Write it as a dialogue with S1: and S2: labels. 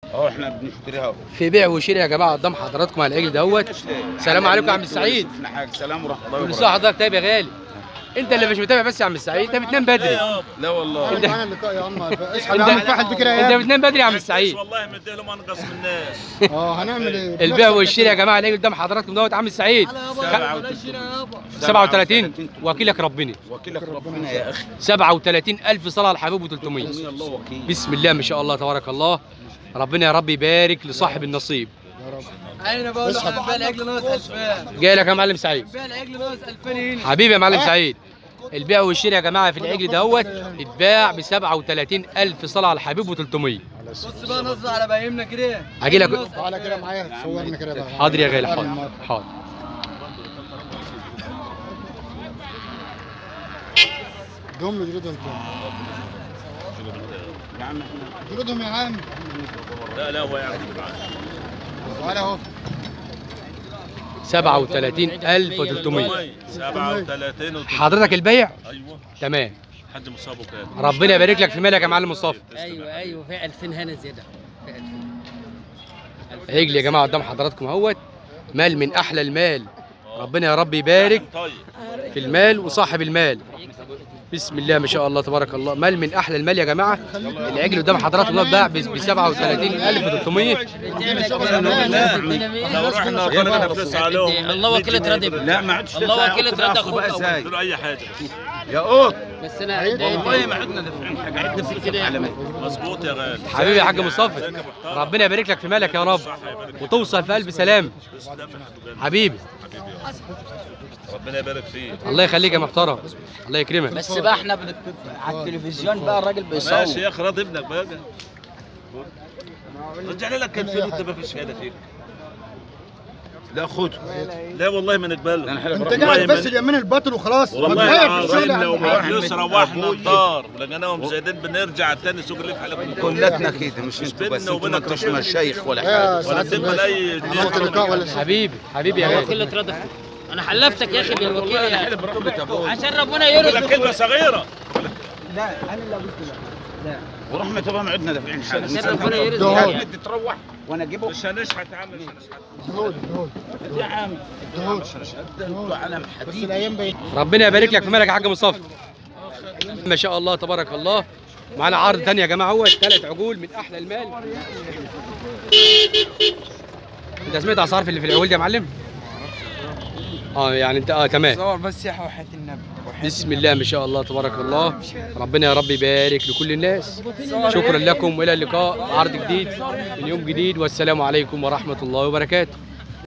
S1: اه احنا بنشتريها
S2: في بيع وشراء يا جماعه قدام حضراتكم على العجل دوت سلام عليكم يا عم السعيد
S1: شفنا حاجه سلام ورحمه الله
S2: كل
S1: وبركاته
S2: سنه حضرتك طيب يا غالي انت اللي مش متابع بس يا عم السعيد انت بتنام بدري
S1: لا والله
S2: انت-
S3: معانا اللقاء يا عم اصحى
S2: انت
S3: يا عم فحل بكره يا
S2: انت
S3: ابني.
S2: بتنام بدري يا عم السعيد
S4: والله مديلهم انقص من الناس
S3: اه هنعمل ايه
S2: البيع والشراء يا جماعه العجل قدام حضراتكم دوت عم السعيد 37 وكيلك ربنا
S1: وكيلك ربنا يا اخي
S2: 37 الف صلاه على الحبيب و300
S1: الله وكيل
S2: بسم الله ما شاء الله تبارك الله ربنا يا رب يبارك لصاحب النصيب
S5: انا بقول له
S3: اصحى.
S5: بيع العجل ناقص 2000
S2: جاي لك يا معلم سعيد
S5: بيع العجل ناقص 2000 هنا
S2: حبيبي يا معلم سعيد البيع والشراء يا جماعه في العجل دوت اتباع ب 37 الف صلاه على الحبيب و300
S5: بص بقى نص على بهيمنا كده
S2: هاجي لك
S3: تعالى كده معايا صورنا كده بقى
S2: حاضر يا غالي حاضر حاضر
S3: دهم له جلودهم كام
S1: يا عم احنا
S3: جلودهم يا عم
S4: لا لا هو يعرف
S3: تعالى اهو
S2: 37300
S4: 37 و
S2: حضرتك البيع
S4: ايوه
S2: تمام
S4: حد مصابه كام
S2: ربنا يبارك لك في مالك يا معلم مصطفى
S5: ايوه ايوه في 2000 هنا زياده في 2000
S2: عجل يا جماعه قدام حضراتكم اهوت مال من احلى المال ربنا يا رب يبارك
S4: طيب
S2: في المال وصاحب المال بسم الله ما شاء الله تبارك الله مال من احلى المال يا جماعه العجل قدام حضراتكم ده اتباع ب 37300
S4: لو رحنا كنا فلوس عليهم
S5: الله وكيل ردب
S1: لا ما عدتش
S5: الله
S1: تدفع.
S5: وكيل
S1: تدفع
S5: اتردى
S1: أخو بقى
S5: أخوك.
S1: ازاي
S4: قلت له اي حاجه
S1: يا قوط
S5: بس انا
S1: والله ما عدنا دافعين حاجه عدنا فلوس على مال
S4: مظبوط يا غالي
S2: حبيبي يا حاج مصطفى ربنا يبارك لك في مالك يا رب وتوصل في قلب سلام حبيبي
S4: ربنا يبارك فيك
S2: الله يخليك يا محترم الله يكرمك
S5: بس بقى احنا بنت... على التلفزيون بقى الراجل
S4: ماشي
S5: بيصور
S4: يا اخي راضي ابنك بقى رجع لي لك 2000 وانت ما فيش شهاده فيك
S1: لا خده
S4: لا والله ما نقبله
S1: انا حلف
S3: انت
S1: ربنا
S3: قاعد
S4: والله
S3: بس
S4: من-
S3: اليمين الباطل وخلاص
S4: والله
S3: ما تغير في
S4: العظيم
S3: الشارع
S4: لو
S3: يا عم.
S4: ما فلوس روحنا
S1: أبوي.
S4: الدار ولقيناهم زايدين بنرجع تاني سوق اللف على كل
S1: كلتنا كده مش انتوا
S4: بيننا
S1: بس انتوا ما
S4: وبينك
S1: انتوش
S4: ربنا.
S1: مشايخ ولا
S3: يا
S1: حاجه
S4: ولا
S3: سعادة
S4: تبقى
S3: الباشا
S4: لاي
S3: عملت لقاء ولا شيء
S2: حبيبي حبيبي يا غالي
S5: وكيل ردب انا حلفتك يا اخي بالوكيل
S1: انا
S5: يعني.
S1: حلف بربة ابوي
S5: عشان ربنا
S4: لك
S5: يرزق
S4: كلمه صغيره
S1: ورحمة الله ما عدنا دافعين حاجه
S5: عشان ربنا يرزق
S3: دهون.
S1: يعني بدي تروح وانا اجيبه
S4: مش هنشحت يا عم مش هنشحت
S3: دهون دهون
S1: يا عم
S3: دهون
S1: انتوا على
S3: بس
S1: حديد
S3: الايام بقت
S2: ربنا يبارك لك في مالك يا حاج مصطفى ما شاء الله تبارك الله معانا عرض تاني يا جماعه هو ثلاث عجول من احلى المال انت سمعت اسعار في اللي في العجول دي يا معلم اه يعني انت اه تمام
S5: صور بس يا وحياة النبي
S2: بسم الله ما شاء الله تبارك الله ربنا يا رب يبارك لكل الناس شكرا لكم والى اللقاء عرض جديد من يوم جديد والسلام عليكم ورحمه الله وبركاته